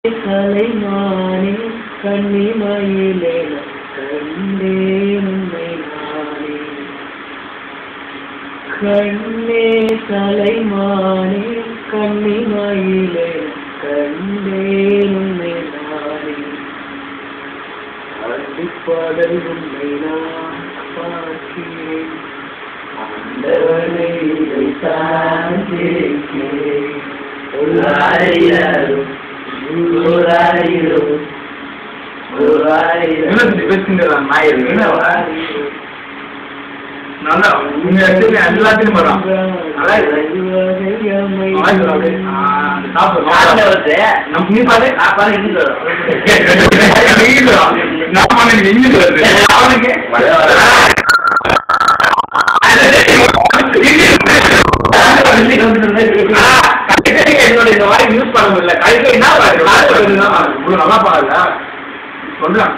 கலைமானே கண்ணிமயிலே கண்டேன் உன்னை நானே கண்ணே கலைமானே கண்ணிமயிலே கண்டேன் உன்னை நானே அடிப்பாடல் உன்னை நான் பார்க்கிறேன் ஆண்டவனை இதைத்தான் கேட்கிறேன் உள்ளாயிரம் உள்ளாயிரம் உள்ளாயிரம் பேசுகிறான் நாய் என்னவா நல்லா உங்க இடத்துல எல்லாத்தையும் போறான் நல்லா இருக்கு. நல்லா இருக்கு அப்படியே. ஆ, அந்த சாப்பிடு. நம்ம நீ பாரு. நான் பாரு, இங்கிலீஷ் வரும். இங்கிலீஷ் வரும். நான் பாரு, எனக்கு இங்கிலீஷ் வருது. அவனுக்கு என்னோட இந்த வாய் யூஸ் பண்ண முடியல கழுத்தை என்ன பாரு இவ்வளவு நல்லா பாருல சொல்றேன்